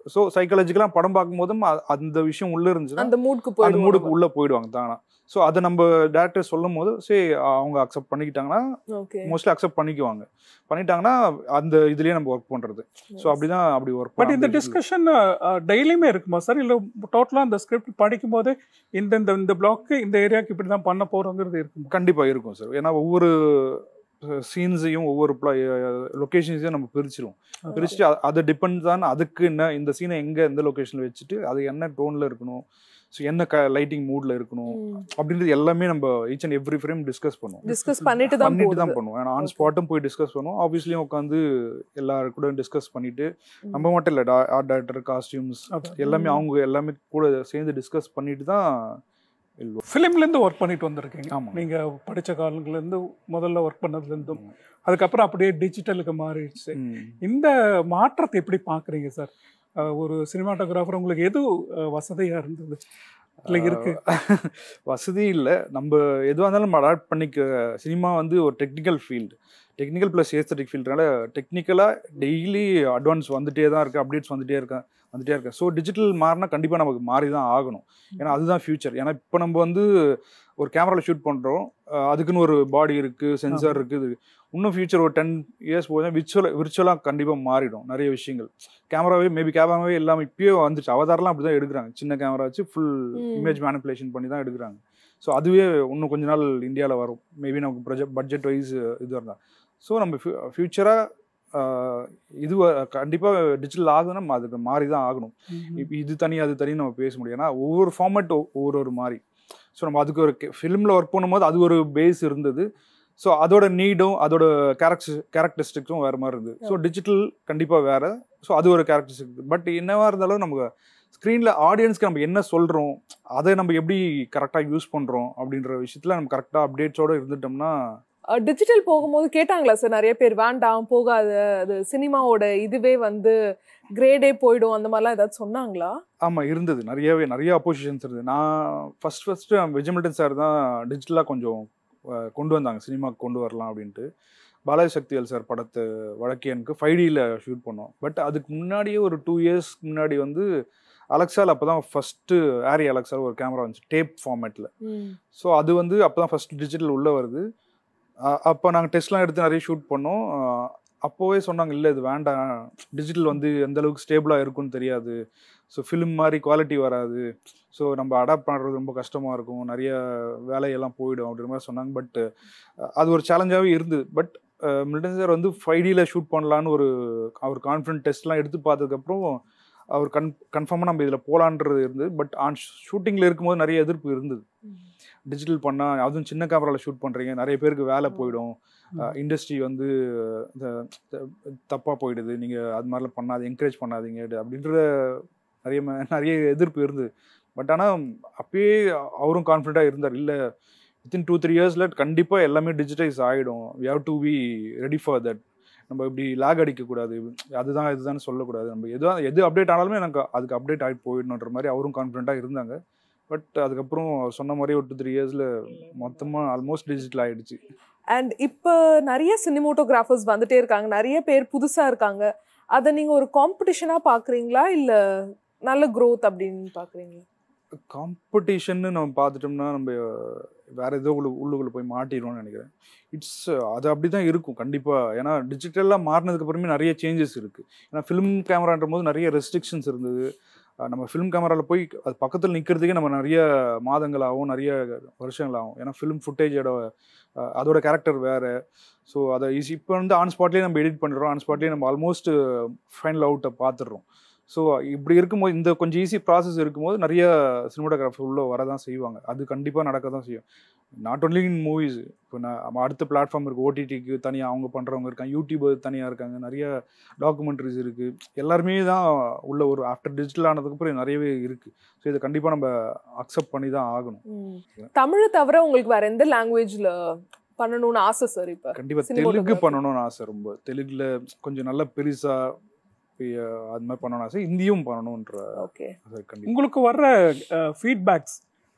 ஸோ சைக்காலஜிக்கலாக படம் பார்க்கும்போதும் அ- அந்த விஷயம் உள்ள இருந்துச்சுன்னா அந்த மூட்க்கு அந்த போயிடும் மூடுக்கு உள்ள போயிடுவாங்க தானா ஸோ அதை நம்ம டேரக்டர் சொல்லும் போது சரி அவங்க அக்செப்ட் பண்ணிக்கிட்டாங்கன்னா ஓகே மோஸ்ட்லி அக்செப்ட் பண்ணிக்குவாங்க பண்ணிட்டாங்கன்னா அந்த இதுலயே நம்ம ஒர்க் பண்றது ஸோ அப்படிதான் அப்படி ஒர்க் பட் இந்த டிஸ்கஷன் டெய்லியுமே இருக்குமா சார் இல்லை டோட்டலாக அந்த ஸ்கிரிப்ட் படிக்கும்போது இந்த இந்த இந்த பிளாக்கு இந்த ஏரியாவுக்கு இப்படி தான் பண்ண போகிறோங்கிறது இருக்குமா கண்டிப்பா இருக்கும் சார் ஏன்னா ஒவ்வொரு சீன்ஸையும் ஒவ்வொரு லொக்கேஷன்ஸையும் நம்ம பிரிச்சிருவோம் பிரிச்சுட்டு அ- அது டிபெண்ட் தான் அதுக்கு என்ன இந்த சீனை எங்க எந்த லொகேஷன்ல வச்சுட்டு அது என்ன டோன்ல இருக்கணும் ஸோ என்ன க லைட்டிங் மூட்ல இருக்கணும் அப்படின்றது எல்லாமே நம்ம each and every frame discuss பண்ணுவோம் டிஸ்கஸ் பண்ணிட்டு தான் பண்ணிட்டு தான் போகுது பண்ணுவோம் ஏன்னா ஆன் Okay. ஸ்பாட்டும் போய் டிஸ்கஸ் பண்ணுவோம் ஆப்வியஸ்லியும் உட்காந்து எல்லாரும் கூட டிஸ்கஸ் பண்ணிட்டு ம். நம்ம மட்டும் இல்லை ஆர்ட் டைரக்டர் காஸ்டியூம்ஸ் எல்லாமே ம். அவங்க எல்லாமே கூட சேர்ந்து டிஸ்கஸ் பண்ணிட்டு தான் ஃபிலிம்லேருந்து ஒர்க் பண்ணிட்டு வந்திருக்கீங்க ஆமா. நீங்கள் படித்த காலங்கள்லேருந்து முதல்ல ஒர்க் பண்ணதுலேருந்தும் அதுக்கப்புறம் அப்படியே டிஜிட்டலுக்கு மாறிடுச்சு ம். இந்த மாற்றத்தை எப்படி பார்க்குறீங்க சார் அஹ் ஒரு சினிமாட்டோகிராஃபர் உங்களுக்கு எது அஹ், வசதியா இருந்தது இல்லை இருக்கு வசதி இல்லை நம்ம எதுவாக இருந்தாலும் நம்ம அடாப்ட் பண்ணிக்க சினிமா வந்து ஒரு technical field technical plus aesthetic ஃபீல்டுனால டெக்னிக்கலாக டெய்லி அட்வான்ஸ் வந்துட்டே தான் இருக்குது அப்டேட்ஸ் வந்துட்டே இருக்கேன் வந்துட்டே இருக்கேன் ஸோ டிஜிட்டல் மாறினா கண்டிப்பாக நமக்கு மாறி தான் ஆகணும் ஏன்னா அதுதான் ஃபியூச்சர் ஏன்னா இப்போ நம்ம வந்து ஒரு கேமராவில் ஷூட் பண்ணுறோம் அதுக்குன்னு ஒரு பாடி இருக்குது சென்சார் இருக்குது இன்னும் ஃபியூச்சர் ஒரு டென் இயர்ஸ் போதும் விர்ச்சுவல் விர்ச்சுவலாக கண்டிப்பாக மாறிடும் நிறைய விஷயங்கள் கேமராவே மேபி கேமராவே இல்லாமல் இப்பயே வந்துச்சு அவதாரெலாம் அப்படி தான் எடுக்கிறாங்க சின்ன கேமரா வச்சு ஃபுல் ம். இமேஜ் மேனிப்புலேஷன் பண்ணி தான் எடுக்கிறாங்க ஸோ அதுவே இன்னும் கொஞ்ச நாள் இந்தியாவில் வரும் மேபி நமக்கு ப்ரொஜெக்ட் பட்ஜெட் வைஸ் இது இருந்தால் ஸோ நம்ம ஃபியூச்சராக இது கண்டிப்பாக டிஜிட்டல் ஆகுதுன்னா நம்ம அதுக்கு மாறி தான் ஆகணும் இப்போ இது தனி அது தனி நம்ம பேச முடியும் ஏன்னா ஒவ்வொரு ஃபார்மேட் ஒவ்வொரு ஒரு மாதிரி ஸோ நம்ம அதுக்கு ஒரு ஃபிலிமில் ஒர்க் பண்ணும்போது அது ஒரு பேஸ் இருந்தது ஸோ அதோட நீடும் அதோட கேரக்டர் கேரக்டரிஸ்டிக்ஸும் வேறு மாதிரி இருந்தது ஸோ டிஜிட்டல் கண்டிப்பாக வேறு ஸோ அது ஒரு கேரக்டரிஸ்டிக் பட் என்னவா இருந்தாலும் நமக்கு ஸ்க்ரீனில் ஆடியன்ஸ்க்கு நம்ம என்ன சொல்கிறோம் அதை நம்ம எப்படி கரெக்டாக யூஸ் பண்ணுறோம் அப்படின்ற விஷயத்தில் நம்ம கரெக்டாக அப்டேட்ஸோடு இருந்துட்டோம்னா டிஜிட்டல் போகும்போது கேட்டாங்களா சார் நிறைய பேர் வேண்டாம் போகாத அது சினிமாவோட இதுவே வந்து கிரேடே போயிடும் அந்த மாதிரிலாம் ஏதாவது சொன்னாங்களா ஆமாம் இருந்தது நிறையவே நிறைய அப்போசிஷன்ஸ் இருந்தது நான் ஃபஸ்ட் ஃபஸ்ட்டு விஜயமில்டன் சார் தான் டிஜிட்டலாக கொஞ்சம் அஹ், கொண்டு வந்தாங்க சினிமாக்கு கொண்டு வரலாம் அப்படின்ட்டு பாலாஜி சக்திவேல் சார் படத்தை வழக்கியனுக்கு ஃபைவ் டியில் ஷூட் பண்ணோம் பட் அதுக்கு முன்னாடியே ஒரு டூ இயர்ஸ் முன்னாடி வந்து அலெக்சால் அப்போ தான் ஃபஸ்ட்டு ஆரி அலெக்சால் ஒரு கேமரா வந்துச்சு டேப் ஃபார்மேட்டில் ஸோ அது வந்து அப்போ தான் ஃபஸ்ட் டிஜிட்டல் உள்ளே வருது அ- அப்போ நாங்கள் டெஸ்ட்லாம் எடுத்து நிறைய ஷூட் பண்ணோம் அஹ் அப்போவே சொன்னாங்க இல்லை இது வேண்டாம் டிஜிட்டல் வந்து எந்த அளவுக்கு ஸ்டேபிளாக இருக்கும்னு தெரியாது ஸோ ஃபிலிம் மாதிரி குவாலிட்டி வராது ஸோ நம்ம அடாப்ட் பண்ணுறது ரொம்ப கஷ்டமாக இருக்கும் நிறைய வேலையெல்லாம் போயிடும் அப்படின்ற மாதிரி சொன்னாங்க பட் அது ஒரு சேலஞ்சாகவே இருந்தது பட் மில்டன் சார் வந்து ஃபைவ் டியில் ஷூட் பண்ணலான்னு ஒரு அவர் கான்ஃபிடன்ட் டெஸ்ட்லாம் எடுத்து பார்த்ததுக்கப்புறம் அவர் கன் கன்ஃபார்மாக நம்ம இதில் போகலான்றது இருந்தது பட் ஆன் ஷூட்டிங்கில் இருக்கும்போது நிறைய எதிர்ப்பு இருந்தது டிஜிட்டல் பண்ணால் அதுவும் சின்ன கேமராவில் ஷூட் பண்ணுறீங்க நிறைய பேருக்கு வேலை போயிடும் இண்டஸ்ட்ரி வந்து தப்பாக போயிடுது நீங்கள் அது மாதிரிலாம் பண்ணாது என்கரேஜ் பண்ணாதீங்க அப்படின்ற நிறைய ம- நிறைய எதிர்ப்பு இருந்தது பட் ஆனால் அப்பயே அவரும் கான்ஃபிடண்ட்டாக இருந்தார் இல்லை வித்தின் டூ த்ரீ இயர்ஸில் கண்டிப்பாக எல்லாமே டிஜிட்டைஸ் ஆகிடும் we have to be ready for that நம்ம இப்படி லேக் அடிக்கக்கூடாது அதுதான் இதுதான் சொல்லக்கூடாது நம்ம எது எது அப்டேட் ஆனாலுமே எனக்கு அதுக்கு அப்டேட் ஆகிட்டு போயிடணுன்ற மாதிரி அவரும் கான்ஃபிடண்ட்டாக இருந்தாங்க பட் அதுக்கப்புறம் அவர் சொன்ன மாதிரி ஒரு டூ த்ரீ இயர்ஸில் மொத்தமாக ஆல்மோஸ்ட் டிஜிட்டல் ஆகிடுச்சு அண்ட் இப்போ நிறைய சினிமோட்டோகிராஃபர்ஸ் வந்துட்டே இருக்காங்க நிறைய பேர் புதுசா இருக்காங்க அதை நீங்க ஒரு காம்படிஷனா பாக்குறீங்களா இல்ல நல்ல growth அப்படின்னு பாக்குறீங்களா காம்படிஷன்னு நம்ம பார்த்துட்டோம்னா நம்ம வேற ஏதோ உள்ள உள்ளுக்குள்ள போய் மாட்டிடுவோம்னு நினைக்கிறேன் இட்ஸ் அது அப்படி தான் இருக்கும் கண்டிப்பாக ஏன்னா டிஜிட்டலாக மாறினதுக்கு அப்புறமே நிறைய சேஞ்சஸ் இருக்குது ஏன்னா ஃபிலிம் கேமரான்ற போது நிறைய ரெஸ்ட்ரிக்ஷன்ஸ் இருந்தது அஹ் நம்ம ஃபிலிம் கேமராவில் போய் அது பக்கத்தில் நிற்கிறதுக்கே நம்ம நிறைய மாதங்கள் ஆகும் நிறைய வருஷங்கள் ஆகும் ஏன்னா ஃபிலிம் ஃபுட்டேஜோட அதோட கேரக்டர் வேறு ஸோ அதை ஈஸி இப்போ வந்து ஆன் ஸ்பாட்லேயே நம்ம எடிட் பண்ணுறோம் ஆன் ஸ்பாட்லேயே நம்ம ஆல்மோஸ்ட் ஃபைனல் அவுட்டை பார்த்துடுறோம் ஸோ இப்படி இருக்கும்போது இந்த கொஞ்சம் ஈஸி ப்ராசஸ் இருக்கும்போது நிறைய சினிமாட்டோகிராஃபர் உள்ள வர தான் செய்வாங்க அது கண்டிப்பாக நடக்க தான் செய்யும் நாட் ஒன்லி இன் மூவிஸ் இப்போ நான் அடுத்த பிளாட்ஃபார்ம் இருக்குது ஓடிடிக்கு தனியாக அவங்க பண்ணுறவங்க இருக்காங்க யூடியூபர் தனியாக இருக்காங்க நிறைய டாக்குமெண்ட்ரிஸ் இருக்குது எல்லாருமே தான் உள்ள ஒரு ஆஃப்டர் டிஜிட்டல் ஆனதுக்கப்புறம் நிறையவே இருக்குது ஸோ இதை கண்டிப்பாக நம்ம அக்செப்ட் பண்ணி தான் ஆகணும் ம். தமிழை தவிர உங்களுக்கு வேற எந்த லாங்குவேஜ்ல பண்ணணும்னு ஆசை சார் இப்ப கண்டிப்பாக Cinematography. தெலுங்கு பண்ணணும்னு ஆசை ரொம்ப தெலுங்குல கொஞ்சம் நல்ல பெருசாக அது மாதிரி பண்ணணும்னு ஆசை இந்தியும் பண்ணணுன்ற ஓகே ஆசை கண்டிப்பாக உங்களுக்கு வர்ற ஃபீட்பேக்ஸ்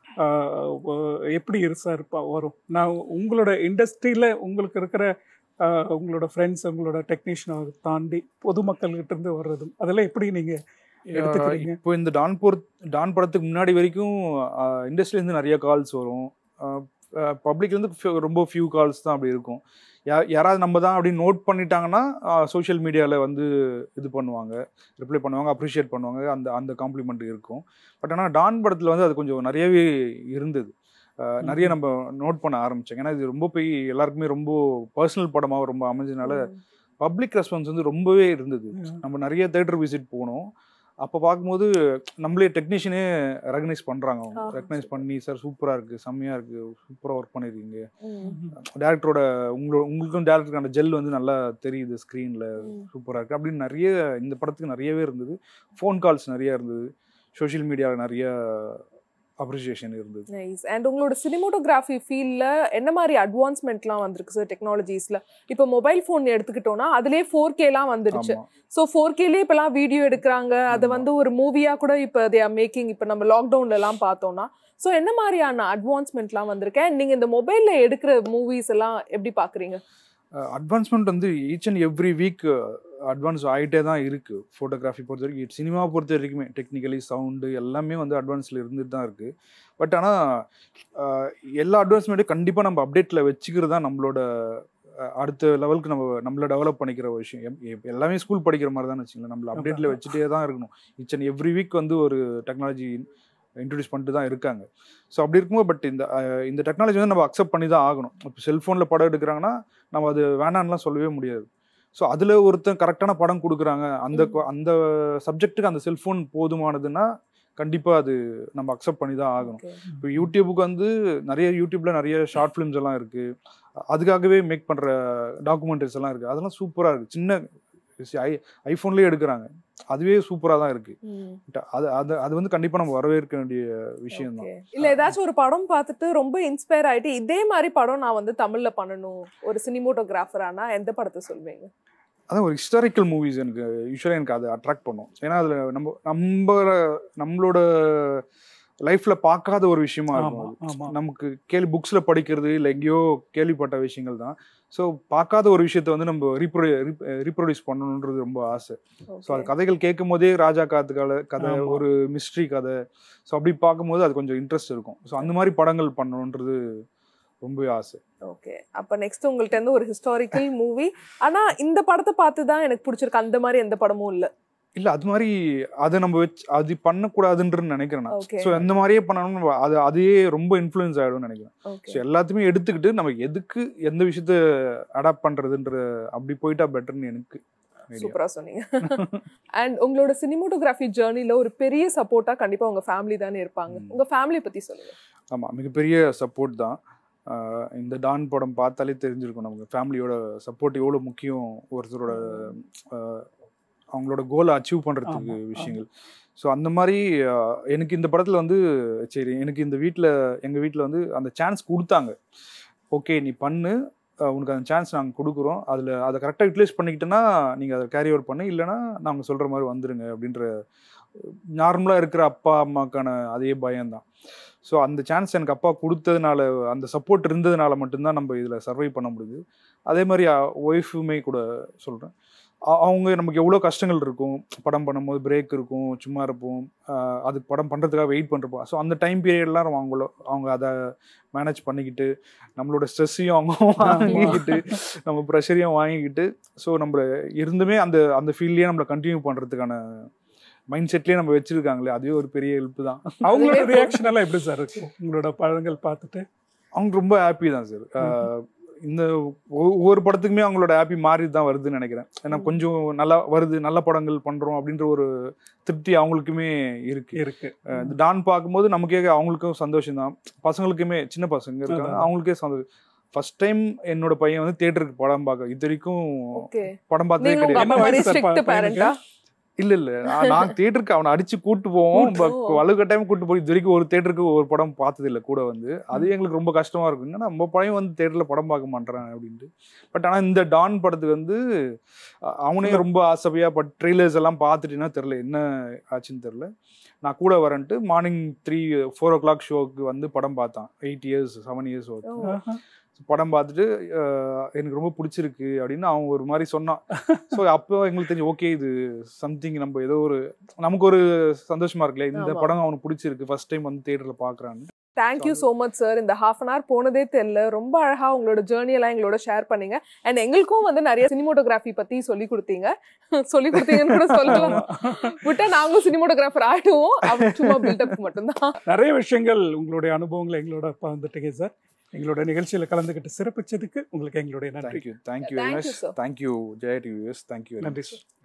எப்படி இரு சார் இப்போ வரும் நான் உங்களோட இண்டஸ்ட்ரியில் உங்களுக்கு இருக்கிற அஹ், உங்களோட ஃப்ரெண்ட்ஸ் உங்களோட டெக்னீஷியனை தாண்டி பொதுமக்கள்கிட்ட இருந்து வர்றதும் அதெல்லாம் எப்படி நீங்கள் எடுத்துக்கிறீங்க இப்போ இந்த டான் போர் டான் படத்துக்கு முன்னாடி வரைக்கும் இண்டஸ்ட்ரியிலேருந்து நிறைய கால்ஸ் வரும் பப்ளிக்லேருந்து ரொம்ப ஃபியூ கால்ஸ் தான் அப்படி இருக்கும் யா யாராவது நம்ம தான் அப்படி நோட் பண்ணிட்டாங்கன்னா சோஷியல் மீடியாவில் வந்து இது பண்ணுவாங்க ரிப்ளை பண்ணுவாங்க அப்ரிஷியேட் பண்ணுவாங்க அந்த அந்த காம்ப்ளிமெண்ட் இருக்கும் பட் ஆனால் டான் படத்தில் வந்து அது கொஞ்சம் நிறையவே இருந்தது அஹ், நிறைய நம்ம நோட் பண்ண ஆரம்பிச்சோம் ஏன்னா இது ரொம்ப போய் எல்லாருக்குமே ரொம்ப பர்சனல் படமாக ரொம்ப அமைஞ்சதுனால பப்ளிக் ரெஸ்பான்ஸ் வந்து ரொம்பவே இருந்தது நம்ம நிறைய தேட்டர் விசிட் போனோம் அப்போ பார்க்கும்போது நம்மளே டெக்னீஷியனே ரெகனைஸ் பண்ணுறாங்க அவங்க ஆ. ரெகனைஸ் பண்ணி சார் சூப்பராக இருக்குது செம்மையாக இருக்குது சூப்பராக ஒர்க் பண்ணியிருக்கீங்க ம். டேரக்டரோட உங்களோட உங்களுக்கும் டேரக்டருக்கான ஜெல் வந்து நல்லா தெரியுது ஸ்க்ரீனில் ம். சூப்பராக இருக்குது அப்படின்னு நிறைய இந்த படத்துக்கு நிறையவே இருந்தது ஃபோன் கால்ஸ் நிறைய இருந்தது சோஷியல் மீடியாவில் நிறைய அப்ரிசியேஷன் இருந்தது நைஸ் அண்ட் உங்களோட சினிமோட்டோகிராஃபி ஃபீல்டில் என்ன மாதிரி அட்வான்ஸ்மெண்ட்லாம் வந்திருக்கு சார் டெக்னாலஜிஸில் இப்போ மொபைல் ஃபோன் எடுத்துக்கிட்டோம்னா அதுலேயே ஃபோர் கேலாம் வந்துருச்சு ஆமா. ஸோ ஃபோர் கேலேயே இப்போலாம் வீடியோ எடுக்கிறாங்க அதை ஆமா. வந்து ஒரு மூவியாக கூட இப்போ தே ஆர் மேக்கிங் இப்போ நம்ம லாக்டவுன்லலாம் பார்த்தோம்னா ஸோ என்ன மாதிரியான அட்வான்ஸ்மெண்ட்லாம் வந்திருக்கு நீங்கள் இந்த மொபைலில் எடுக்கிற மூவிஸ் எல்லாம் எப்படி பார்க்குறீங்க அட்வான்ஸ்மெண்ட் வந்து each and every week advance ஆகிட்டே தான் இருக்குது ஃபோட்டோகிராஃபி பொறுத்த வரைக்கும் சினிமா பொறுத்த வரைக்குமே டெக்னிக்கலி சவுண்டு எல்லாமே வந்து அட்வான்ஸில் இருந்துட்டு தான் இருக்குது பட் ஆனால் எல்லா அட்வான்ஸ்மெண்ட்டும் கண்டிப்பாக நம்ம அப்டேட்டில் வச்சுக்கிறது தான் நம்மளோட அஹ், அடுத்த லெவலுக்கு நம்ம நம்மள டெவலப் பண்ணிக்கிற ஒரு விஷயம் எப்- எப்- எல்லாமே ஸ்கூல் படிக்கிற மாதிரி தான் வச்சுக்கலாம் நம்மள அப்டேட்டில் வச்சுட்டே தான் இருக்கணும் ஈச் அண்ட் எவ்ரி வீக் வந்து ஒரு டெக்னாலஜி இன்ட்ரடியூஸ் பண்ணிட்டு தான் இருக்காங்க ஸோ அப்படி இருக்கும்போது பட் இந்த அஹ், இந்த டெக்னாலஜி வந்து நம்ம அக்செப்ட் பண்ணி தான் ஆகணும் இப்போ செல்ஃபோனில் படம் எடுக்கிறாங்கன்னா நம்ம அது வேணான்லாம் சொல்லவே முடியாது ஸோ அதில் ஒருத்தன் கரெக்டான படம் கொடுக்குறாங்க அந்த ம். அந்த சப்ஜெக்ட்டுக்கு அந்த செல்ஃபோன் போதுமானதுன்னா கண்டிப்பாக அது நம்ம அக்செப்ட் பண்ணி தான் ஆகணும் Okay. இப்போ யூடியூபுக்கு வந்து நிறைய யூடியூப்ல நிறைய ஷார்ட் ஃபிலிம்ஸ் எல்லாம் இருக்கு அதுக்காகவே மேக் பண்ற டாக்குமெண்ட்ரிஸ் எல்லாம் இருக்கு அதெல்லாம் சூப்பரா இருக்கு சின்ன ஐ ஐஃபோன்லேயே எடுக்கிறாங்க அதுவே சூப்பரா தான் இருக்கு ம். அது அது அது வந்து கண்டிப்பா நம்ம வரவேற்க வேண்டிய விஷயம் தான் Okay. இல்ல ஏதாச்சும் ஒரு படம் பார்த்துட்டு ரொம்ப இன்ஸ்பயர் ஆயிட்டு இதே மாதிரி படம் நான் வந்து தமிழ்ல பண்ணணும் ஒரு சினிமோட்டோகிராஃபரானா எந்த படத்தை சொல்வீங்க அதான் ஒரு ஹிஸ்டாரிக்கல் மூவிஸ் எனக்கு யூஸ்வலாக எனக்கு அது அட்ராக்ட் பண்ணும் ஏன்னா அதில் நம்ம நம்ம நம்மளோட லைஃப்ல பார்க்காத ஒரு விஷயமா ஆமா இருக்கும் அது. ஆமா நமக்கு கேள்வி புக்ஸில் படிக்கிறது இல்லை எங்கேயோ கேள்விப்பட்ட விஷயங்கள் தான் ஸோ பார்க்காத ஒரு விஷயத்த வந்து நம்ம ரீப்ரொ ரீப்ரொடியூஸ் பண்ணணுன்றது ரொம்ப ஆசை ஸோ அது கதைகள் கேட்கும் போதே ராஜா காத்து கதை கதை ஆமா. ஒரு மிஸ்ட்ரி கதை ஸோ அப்படி பார்க்கும்போது அது கொஞ்சம் இன்ட்ரெஸ்ட் இருக்கும் ஸோ அந்த மாதிரி படங்கள் பண்ணணுன்றது ரொம்பவே ஆசை ஓகே அப்ப நெக்ஸ்ட் உங்கள்ட்ட இருந்து ஒரு ஹிஸ்டாரிக்கல் மூவி ஆனா இந்த படத்தை பார்த்து தான் எனக்கு பிடிச்சிருக்கு அந்த மாதிரி எந்த படமும் இல்ல இல்ல அது மாதிரி அதை நம்ம வச்சு அது பண்ணக்கூடாதுன்றன்னு நினைக்கிறேன் நான் Okay. ஸோ அந்த மாதிரியே பண்ணணும் அது அதையே ரொம்ப இன்ஃப்ளூயன்ஸ் ஆகிடும்னு நினைக்கிறேன் ஸோ ஓகே எல்லாத்தையுமே எடுத்துக்கிட்டு நம்ம எதுக்கு எந்த விஷயத்த அடாப்ட் பண்றதுன்ற அப்படி போயிட்டா பெட்டர்னு எனக்கு idea. சூப்பரா சொன்னீங்க அண்ட் உங்களோட சினிமோட்டோகிராஃபி ஜேர்னில ஒரு பெரிய சப்போர்ட்டா கண்டிப்பா உங்க ஃபேமிலி தானே இருப்பாங்க ம். உங்க ஃபேமிலி பத்தி சொல்லுங்க ஆமா மிகப்பெரிய சப்போர்ட் தான் ஆஹ் இந்த டான் படம் பார்த்தாலே தெரிஞ்சிருக்கும் நமக்கு ஃபேமிலியோட சப்போர்ட் எவ்வளோ முக்கியம் ஒருத்தரோட ஆஹ் அவங்களோட கோலை அச்சீவ் பண்ணுறதுக்கு ஆமா, விஷயங்கள் ஸோ அந்த மாதிரி ஆஹ் எனக்கு இந்த படத்தில் வந்து சரி எனக்கு இந்த வீட்டில் எங்கள் வீட்டில் வந்து அந்த சான்ஸ் கொடுத்தாங்க ஓகே நீ பண்ணு ஆஹ் உனக்கு அந்த சான்ஸ் நாங்கள் கொடுக்குறோம் அதில் அதை கரெக்டாக யூட்டிலைஸ் பண்ணிக்கிட்டேன்னா நீங்கள் அதை கேரி ஓவர் பண்ணு இல்லைன்னா நாங்கள் சொல்கிற மாதிரி வந்துருங்க அப்படின்ற நார்மலாக இருக்கிற அப்பா அம்மாக்கான அதே பயம்தான் ஸோ அந்த சான்ஸ் எனக்கு அப்பா கொடுத்ததுனால அந்த சப்போர்ட் இருந்ததுனால மட்டும்தான் நம்ம இதில் சர்வை பண்ண முடியுது அதே மாதிரி ஒய்ஃபுமே கூட சொல்கிறேன் அவங்க நமக்கு எவ்வளோ கஷ்டங்கள் இருக்கும் படம் பண்ணும்போது பிரேக் இருக்கும் சும்மா இருப்போம் ஆஹ் அதுக்கு படம் பண்ணுறதுக்காக வெயிட் பண்ணிருப்போம் ஸோ அந்த டைம் பீரியட்லாம் அவங்கள அவங்க அதை மேனேஜ் பண்ணிக்கிட்டு நம்மளோட ஸ்ட்ரெஸ்ஸையும் அவங்க வாங்கிக்கிட்டு நம்ம ப்ரெஷரையும் வாங்கிக்கிட்டு ஸோ நம்ம இருந்துமே அந்த அந்த ஃபீல்ட்லேயே நம்மளை கண்டினியூ பண்ணுறதுக்கான மைண்ட் செட்லேயே நம்ம வச்சிருக்காங்களே அதுவே ஒரு பெரிய ஹெல்ப் தான் அவங்களோட ரியாக்ஷன் எல்லாம் எப்படி சார் இருக்கும் உங்களோட படங்கள் பார்த்துட்டு அவங்க ரொம்ப ஹாப்பி தான் சார் இந்த ஒ- ஒவ்வொரு படத்துக்குமே அவங்களோட ஹாப்பி மாறி தான் வருதுன்னு நினைக்கிறேன் ஏன்னா ம். கொஞ்சம் நல்லா வருது நல்ல படங்கள் பண்றோம் அப்படின்ற ஒரு திருப்தி அவங்களுக்குமே இருக்கு இருக்கு அஹ் இந்த டான் பார்க்கும்போது நமக்கே அவங்களுக்கும் சந்தோஷம் தான் பசங்களுக்குமே சின்ன பசங்க இருக்காங்க அதான். அவங்களுக்கே சந்தோஷம் ஃபர்ஸ்ட் டைம் என்னோட பையன் வந்து தியேட்டருக்கு படம் பார்க்க இது வரைக்கும் ஓகே படம் பார்த்ததே நீங்க உங்க கிடையாது அப்பா என்ன மாதிரி வயசு சார் ஸ்ட்ரிக்ட் ப- பையனுக்கு? பேரண்டா இல்ல இல்ல நான் நான் தியேட்டருக்கு அவனை அடிச்சு கூட்டு போவோம் கூட்டு- ஓ. வலு கட்டாயம் கூட்டு போய் இது வரைக்கும் ஒரு தியேட்டருக்கு ஒரு படம் பார்த்தது இல்ல கூட வந்து அது எங்களுக்கு ரொம்ப கஷ்டமா இருக்கும் என்னன்னா நம்ம பையன் வந்து தியேட்டர்ல படம் பார்க்க மாட்டேறான் அப்படின்ட்டு பட் ஆனா இந்த டான் படத்துக்கு வந்து அ- அவனே ரொம்ப ஆசையா பட் ட்ரெய்லர்ஸ் எல்லாம் பார்த்துட்டுன்னா தெரில என்ன ஆச்சுன்னு தெரில நான் கூட வரேன்ட்டு morning three four o'clock ஷோக்கு வந்து படம் பார்த்தான் எயிட் இயர்ஸ் செவன் இயர்ஸ் ஓ. ஆஹா. படம் பார்த்துட்டு அஹ், எனக்கு ரொம்ப பிடிச்சிருக்கு அப்படின்னு அவன் ஒரு மாதிரி சொன்னான் ஸோ அப்போ எங்களுக்கு தெரிஞ்சு ஓகே இது சம்திங் நம்ம ஏதோ ஒரு நமக்கு ஒரு சந்தோஷமா இருக்குல்ல இந்த ஆமா. படம் அவனுக்கு பிடிச்சிருக்கு ஃபர்ஸ்ட் டைம் வந்து தியேட்டர்ல பாக்குறான்னு தேங்க்யூ ஸோ மச் சார் இந்த ஹாஃப் அன் ஹவர் போனதே தெரியல ரொம்ப அழகா உங்களோட ஜேர்னி எல்லாம் எங்களோட ஷேர் பண்ணீங்க அண்ட் எங்களுக்கும் வந்து நிறைய சினிமோட்டோகிராஃபி பத்தி சொல்லி கொடுத்தீங்க சொல்லி கொடுத்தீங்கன்னு கூட சொல்லலாம் விட்டா நாங்களும் சினிமோட்டோகிராஃபர் ஆயிடுவோம் அவர் சும்மா பில்டப் மட்டும்தான் நிறைய விஷயங்கள் உங்களுடைய அனுபவங்களை எங்களோட பகிர்ந்துட்டீங்க சார் எங்களோட நிகழ்ச்சியில கலந்துக்கிட்டு சிறப்பிச்சதுக்கு உங்களுக்கு எங்களுடைய நன்றி thank you thank you Thank very you, much sir. Thank you Jaya TVS thank you நன்றி சார்